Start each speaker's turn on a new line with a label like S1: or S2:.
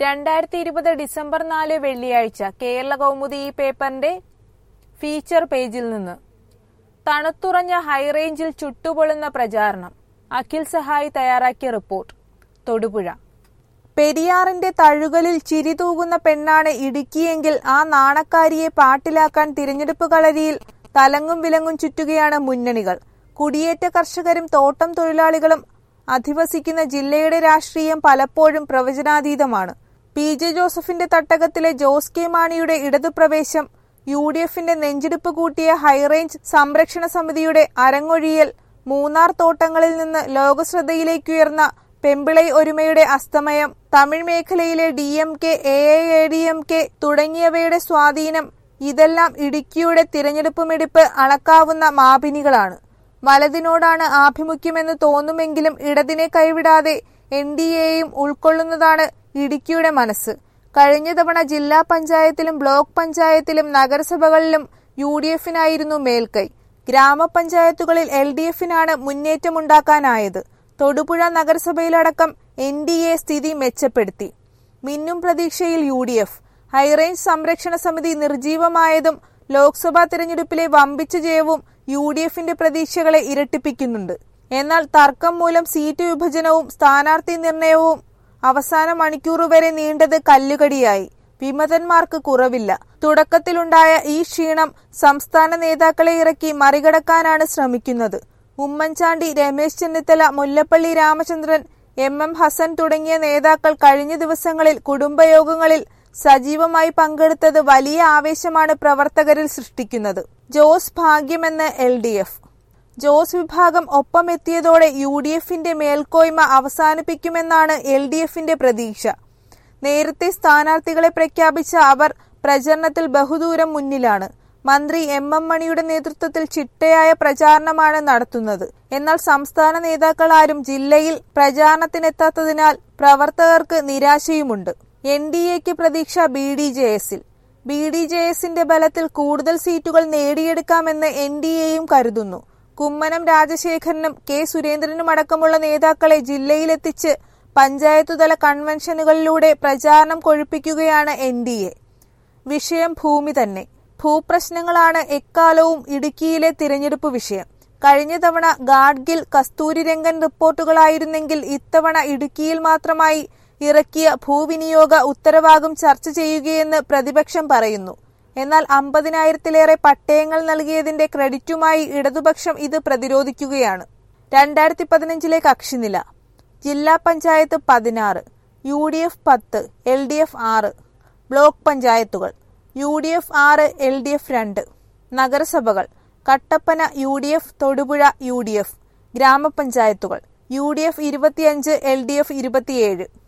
S1: രണ്ടായിരത്തി ഇരുപത് ഡിസംബർ നാല് വെള്ളിയാഴ്ച കേരള കൗമുദി ഈ പേപ്പറിന്റെ ഫീച്ചർ പേജിൽ നിന്ന് തണുത്തുറഞ്ഞ ഹൈറേഞ്ചിൽ ചുട്ടുപൊള്ളുന്ന പ്രചാരണം അഖിൽ സഹായി തയ്യാറാക്കിയ റിപ്പോർട്ട് തൊടുപുഴ പെരിയാറിന്റെ തഴുകലിൽ ചിരി തൂകുന്ന പെണ്ണാണ് ഇടുക്കിയെങ്കിൽ ആ നാണക്കാരിയെ പാട്ടിലാക്കാൻ തിരഞ്ഞെടുപ്പ് കളരിയിൽ തലങ്ങും വിലങ്ങും ചുറ്റുകയാണ് മുന്നണികൾ കുടിയേറ്റ കർഷകരും തോട്ടം തൊഴിലാളികളും അധിവസിക്കുന്ന ജില്ലയുടെ രാഷ്ട്രീയം പലപ്പോഴും പ്രവചനാതീതമാണ് പി ജെ ജോസഫിന്റെ തട്ടകത്തിലെ ജോസ് കെ മാണിയുടെ ഇടതുപ്രവേശം യു ഡി എഫിന്റെ നെഞ്ചിടിപ്പ് കൂട്ടിയ ഹൈറേഞ്ച് സംരക്ഷണ സമിതിയുടെ അരങ്ങൊഴിയൽ മൂന്നാർ തോട്ടങ്ങളിൽ നിന്ന് ലോകശ്രദ്ധയിലേക്കുയർന്ന പെമ്പിളൈ ഒരുമയുടെ അസ്തമയം തമിഴ് മേഖലയിലെ D M K A A D M K തുടങ്ങിയവയുടെ സ്വാധീനം ഇതെല്ലാം ഇടുക്കിയുടെ തിരഞ്ഞെടുപ്പ് മിടിപ്പ് അളക്കാവുന്ന മാപിനികളാണ് വലതിനോടാണ് ആഭിമുഖ്യമെന്ന് തോന്നുമെങ്കിലും ഇടതിനെ കൈവിടാതെ എൻ ഡി എയും ഉൾക്കൊള്ളുന്നതാണ് ഇടുക്കിയുടെ മനസ്സ് കഴിഞ്ഞ തവണ ജില്ലാ പഞ്ചായത്തിലും ബ്ലോക്ക് പഞ്ചായത്തിലും നഗരസഭകളിലും യു ഡി എഫിനായിരുന്നു മേൽക്കൈ ഗ്രാമപഞ്ചായത്തുകളിൽ എൽ ഡി എഫിനാണ് മുന്നേറ്റമുണ്ടാക്കാനായത് തൊടുപുഴ നഗരസഭയിലടക്കം എൻ ഡി എ സ്ഥിതി മെച്ചപ്പെടുത്തി മിന്നും പ്രതീക്ഷയിൽ യു ഡി എഫ് ഹൈറേഞ്ച് സംരക്ഷണ സമിതി നിർജീവമായതും ലോക്സഭാ തിരഞ്ഞെടുപ്പിലെ വമ്പിച്ച ജയവും യു ഡി എഫിന്റെ പ്രതീക്ഷകളെ ഇരട്ടിപ്പിക്കുന്നുണ്ട് എന്നാൽ തർക്കം മൂലം സീറ്റ് വിഭജനവും സ്ഥാനാർത്ഥി നിർണയവും അവസാന മണിക്കൂർ വരെ നീണ്ടത് കല്ലുകടിയായി വിമതന്മാർക്ക് കുറവില്ല തുടക്കത്തിലുണ്ടായ ഈ ക്ഷീണം സംസ്ഥാന നേതാക്കളെ ഇറക്കി മറികടക്കാനാണ് ശ്രമിക്കുന്നത് ഉമ്മൻചാണ്ടി രമേശ് ചെന്നിത്തല മുല്ലപ്പള്ളി രാമചന്ദ്രൻ എം എം ഹസൻ തുടങ്ങിയ നേതാക്കൾ കഴിഞ്ഞ ദിവസങ്ങളിൽ കുടുംബയോഗങ്ങളിൽ സജീവമായി പങ്കെടുത്തത് വലിയ ആവേശമാണ് പ്രവർത്തകരിൽ സൃഷ്ടിക്കുന്നത് ജോസ് ഭാഗ്യമെന്ന് എൽ ഡി എഫ് ജോസ് വിഭാഗം ഒപ്പമെത്തിയതോടെ യു ഡി എഫിന്റെ മേൽക്കോയ്മ അവസാനിപ്പിക്കുമെന്നാണ് എൽ ഡി എഫിന്റെ പ്രതീക്ഷ നേരത്തെ സ്ഥാനാർത്ഥികളെ പ്രഖ്യാപിച്ച അവർ പ്രചരണത്തിൽ ബഹുദൂരം മുന്നിലാണ് മന്ത്രി എം എം മണിയുടെ നേതൃത്വത്തിൽ ചിട്ടയായ പ്രചാരണമാണ് നടത്തുന്നത് എന്നാൽ സംസ്ഥാന നേതാക്കൾ ആരും ജില്ലയിൽ പ്രചാരണത്തിനെത്താത്തതിനാൽ പ്രവർത്തകർക്ക് നിരാശയുമുണ്ട് എൻ ഡി എക്ക് പ്രതീക്ഷ ബി ഡി ജെ എസിൽ ബി ഡി ജെ എസിന്റെ ബലത്തിൽ കൂടുതൽ സീറ്റുകൾ നേടിയെടുക്കാമെന്ന് എൻ ഡി എയും കരുതുന്നു കുമ്മനം രാജശേഖരനും കെ സുരേന്ദ്രനും അടക്കമുള്ള നേതാക്കളെ ജില്ലയിലെത്തിച്ച് പഞ്ചായത്തുതല കൺവെൻഷനുകളിലൂടെ പ്രചാരണം കൊഴുപ്പിക്കുകയാണ് എൻ ഡി എ വിഷയം ഭൂമി തന്നെ ഭൂപ്രശ്നങ്ങളാണ് എക്കാലവും ഇടുക്കിയിലെ തിരഞ്ഞെടുപ്പ് വിഷയം കഴിഞ്ഞ തവണ ഗാഡ്ഗിൽ കസ്തൂരിരംഗൻ റിപ്പോർട്ടുകളായിരുന്നെങ്കിൽ ഇത്തവണ ഇടുക്കിയിൽ മാത്രമായി ഇറക്കിയ ഭൂവിനിയോഗ ഉത്തരവാകും ചർച്ച ചെയ്യുകയെന്ന് പ്രതിപക്ഷം പറയുന്നു എന്നാൽ അമ്പതിനായിരത്തിലേറെ പട്ടയങ്ങൾ നൽകിയതിന്റെ ക്രെഡിറ്റുമായി ഇടതുപക്ഷം ഇത് പ്രതിരോധിക്കുകയാണ് രണ്ടായിരത്തി പതിനഞ്ചിലെ കക്ഷിനില ജില്ലാ പഞ്ചായത്ത് പതിനാറ് യു ഡി എഫ് പത്ത് എൽ ഡി എഫ് ആറ് ബ്ലോക്ക് പഞ്ചായത്തുകൾ യു ഡി എഫ് ആറ് എൽ ഡി എഫ് രണ്ട് നഗരസഭകൾ Kattappana U D F Thodupuzha U D F ഗ്രാമപഞ്ചായത്തുകൾ യു ഡി എഫ് ഇരുപത്തിയഞ്ച് എൽ ഡി എഫ് ഇരുപത്തിയേഴ്